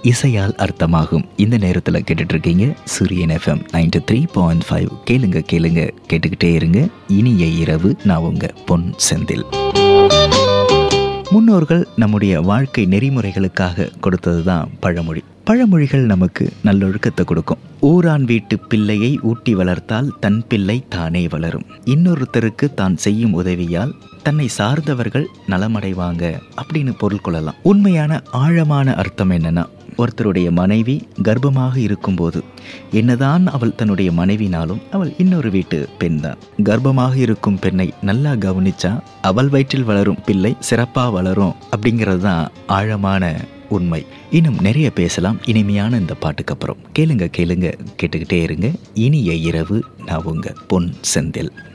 இசையால் அர்த்தமாகும் இந்த நேரத்தில் கேட்டுட்டு இருக்கீங்க Suryan FM ninety three point five கேளுங்க கேளுங்க கேட்டுக்கிட்டே இருங்க இனிய இரவு நான் உங்க பொன் செந்தில் முன்னோர்கள் நம்முடைய வாழ்க்கை நெறிமுறைகளுக்காக கொடுத்தது தான் பழமொழி பழமொழிகள் நமக்கு நல்லொழுக்கத்தை கொடுக்கும் ஊரான் வீட்டு பிள்ளையை ஊட்டி வளர்த்தால் தன் பிள்ளை தானே வளரும் இன்னொருத்தருக்கு தான் செய்யும் உதவியால் தன்னை சார்ந்தவர்கள் நலமடைவாங்க அப்படின்னு பொருள் கொள்ளலாம் உண்மையான ஆழமான அர்த்தம் என்னன்னா ஒருத்தருடைய மனைவி கர்ப்பமாக இருக்கும்போது என்னதான் அவள் தன்னுடைய மனைவினாலும் அவள் இன்னொரு வீட்டு பெண் தான் கர்ப்பமாக இருக்கும் பெண்ணை நல்லா கவனிச்சா அவள் வயிற்றில் வளரும் பிள்ளை சிறப்பா வளரும் அப்படிங்கிறது தான் ஆழமான உண்மை இன்னும் நிறைய பேசலாம் இனிமையான இந்த பாட்டுக்கு அப்புறம் கேளுங்க கேளுங்க கேட்டுக்கிட்டே இருங்க இனிய இரவு நான் உங்க பொன் செந்தில்